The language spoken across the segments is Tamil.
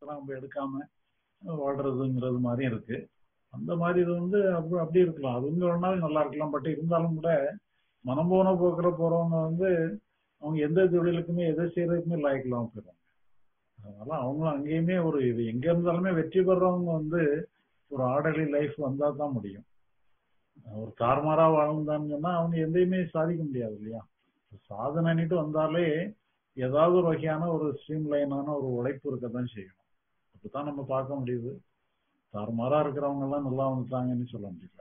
நேரத்துல நம்ம எடுக்காம வாழ்றதுங்கிறது மாதிரியும் இருக்கு அந்த மாதிரி இது வந்து அப்படி அப்படி இருக்கலாம் அது வந்து வேணாலும் நல்லா இருக்கலாம் பட் இருந்தாலும் கூட மனம் போன போக்குற போறவங்க வந்து அவங்க எந்த தொழிலுக்குமே எதை செய்யறதுக்குமே லாய்க்கலாம் போயிடுவாங்க அதனால அவங்களும் அங்கேயுமே ஒரு இது எங்க இருந்தாலுமே வெற்றி பெறவங்க வந்து ஒரு ஆர்டர்லி லைஃப் வந்தா தான் முடியும் ஒரு தார்மாரா வாழ்ந்தான்னு சொன்னா அவங்க எதையுமே சாதிக்க முடியாது இல்லையா சாதனைன்னுட்டு வந்தாலே ஏதாவது ஒரு வகையான ஒரு ஸ்ட்ரீம் லைனான ஒரு உழைப்பு இருக்கத்தான் செய்யணும் அப்பதான் நம்ம பார்க்க முடியுது தாறுமாறா இருக்கிறவங்க எல்லாம் நல்லா வந்துட்டாங்கன்னு சொல்ல முடியல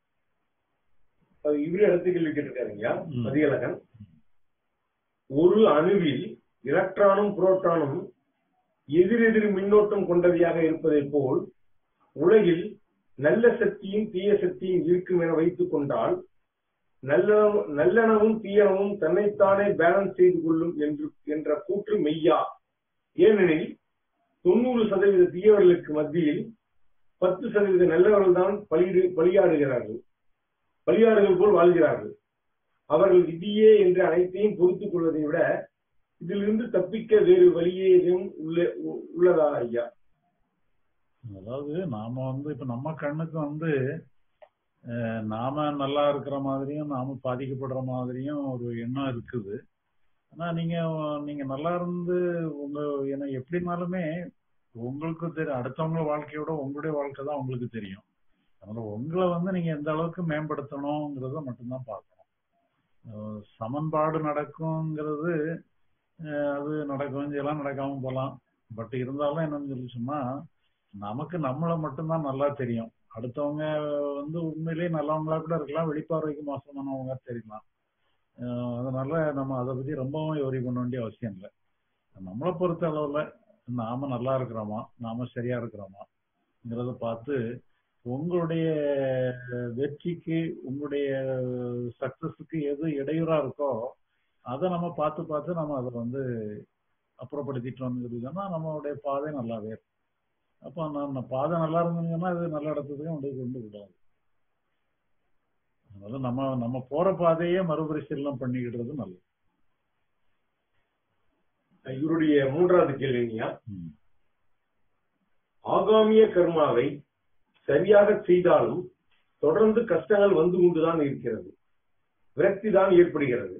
அது இவரு இடத்து கேள்வி கேட்டிருக்காருங்க ம். மதியழகன் ஒரு அணுவில் எலக்ட்ரானும் புரோட்டானும் எதிரெதிர் மின்னோட்டம் கொண்டவையாக இருப்பதைப் போல் உலகில் நல்ல சக்தியும் தீய சக்தியும் இருக்கும் என வைத்துக் கொண்டால் நல்ல- நல்லனவும் தீயனவும் தன்னைத்தானே பேலன்ஸ் செய்து கொள்ளும் என்று என்ற கூற்று மெய்யா ஏனெனில் தொண்ணூறு சதவீத தீயவர்களுக்கு மத்தியில் பத்து சதவீத நல்லவர்கள் தான் பலியிடு பலியாடுகிறார்கள் பலியாடுகள் போல் வாழ்கிறார்கள் அவர்கள் விதியே என்று அனைத்தையும் பொறுத்துக் கொள்வதை விட இதிலிருந்து தப்பிக்க வேறு வழியே எதுவும் உள்ள- உ- உள்ளதா ஐயா அதாவது நாம வந்து இப்ப நம்ம கண்ணுக்கு வந்து அஹ், நாம நல்லா இருக்கிற மாதிரியும் நாம பாதிக்கப்படுற மாதிரியும் ஒரு எண்ணம் இருக்குது ஆனா நீங்க நீங்க நல்லா இருந்து உங்க ஏன்னா எப்படினாலுமே உங்களுக்கு தெரியும் அடுத்தவங்க வாழ்க்கையோட உங்களுடைய வாழ்க்கை தான் உங்களுக்கு தெரியும் அதனால உங்களை வந்து நீங்க எந்த அளவுக்கு மேம்படுத்தணுங்கிறத மட்டும்தான் பார்க்கணும் அஹ், சமன்பாடு நடக்குங்கிறது அஹ், அது நடக்கும் செய்யலாம் நடக்காம போகலாம் பட் இருந்தாலும் என்னன்னு சொல்லி சொன்னா நமக்கு நம்மளை மட்டும்தான் நல்லா தெரியும் அடுத்தவங்க வந்து உண்மையிலேயே நல்லவங்களா கூட இருக்கலாம் வெளிப்பார்வைக்கு மோசமானவங்க தெரியலாம் அஹ் அதனால நம்ம அதை பத்தி ரொம்பவும் யோரி பண்ண வேண்டிய அவசியம் இல்லை நம்மளை பொறுத்த அளவுல நாம நல்லா இருக்கிறோமா நாம சரியா இருக்கிறோமாங்கிறத பார்த்து உங்களுடைய வெற்றிக்கு உங்களுடைய சக்சஸுக்கு எது இடையூறா இருக்கோ அதை நம்ம பார்த்து பார்த்து நம்ம அதை வந்து அப்புறப்படுத்திட்டோம்னு சொன்னா நம்மளுடைய பாதை நல்லாவே இருக்கும் அப்போ நம்ம பாதை நல்லா இருந்ததுன்னா அது நல்ல இடத்துக்கு கொண்டு கொண்டு விடாது அதனால நம்ம நம்ம போற பாதையே மறுபரிசீலனை பண்ணிக்கிடுறது நல்லது இவருடைய மூன்றாவது கேள்விங்கய்யா ம். ஆகாமிய கர்மாவை சரியாக செய்தாலும் தொடர்ந்து கஷ்டங்கள் வந்து கொண்டுதான் இருக்கிறது விரக்தி தான் ஏற்படுகிறது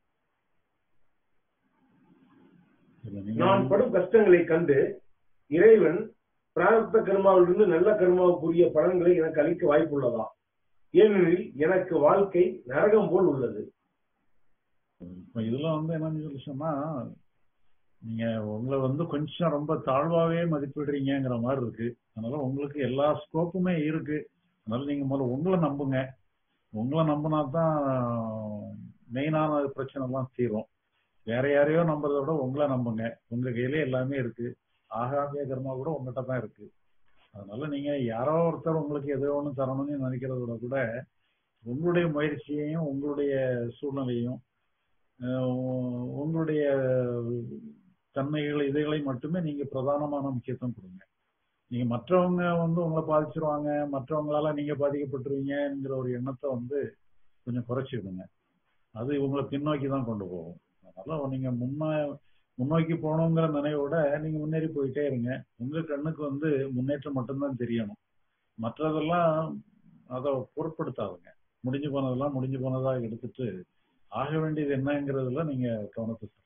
இதுல நீங்க நான் படும் கஷ்டங்களை கண்டு இறைவன் பிராரப்த கர்மாவிலிருந்து நல்ல கர்மாவுக்குரிய பலன்களை எனக்கு அளிக்க வாய்ப்புள்ளதா ஏனெனில் எனக்கு வாழ்க்கை நரகம் போல் உள்ளது இப்ப இதுல வந்து என்னன்னு சொல்லி சொன்னா நீங்க உங்களை வந்து கொஞ்சம் ரொம்ப தாழ்வாவே மதிப்பிடுறீங்கங்கிற மாதிரி இருக்கு அதனால உங்களுக்கு எல்லா ஸ்கோப்புமே இருக்கு அதனால நீங்க முதல்ல உங்களை நம்புங்க உங்களை நம்பினா தான் மெயினான பிரச்சனை எல்லாம் தீரும் வேற யாரையோ நம்புறத விட உங்களை நம்புங்க உங்க கையில எல்லாமே இருக்கு ஆகாமிய கர்மா கூட உங்ககிட்ட தான் இருக்கு அதனால நீங்க யாரோ ஒருத்தர் உங்களுக்கு ஏதோ ஒன்று தரணும்னு நினைக்கிறத விட கூட உங்களுடைய முயற்சியையும் உங்களுடைய சூழ்நிலையும் அஹ் உங்களுடைய தன்மைகள் இதுகளை மட்டுமே நீங்க பிரதானமான முக்கியத்துவம் கொடுங்க நீங்க மற்றவங்க வந்து உங்களை பாதிச்சிருவாங்க மற்றவங்களால நீங்க பாதிக்கப்பட்டுருவீங்கங்கிற ஒரு எண்ணத்தை வந்து கொஞ்சம் குறைச்சிடுங்க அது உங்களை பின்னோக்கி தான் கொண்டு போகும் அதனால நீங்க முன்ன முன்னோக்கி போகணுங்கிற நினைவோட நீங்க முன்னேறி போயிட்டே இருங்க உங்க கண்ணுக்கு வந்து முன்னேற்றம் மட்டும்தான் தெரியணும் மற்றதெல்லாம் அதை பொருட்படுத்தாதுங்க முடிஞ்சு போனதெல்லாம் முடிஞ்சு போனதா எடுத்துட்டு ஆக வேண்டியது என்னங்கிறதுல நீங்க கவனத்தை செலுத்தணும்.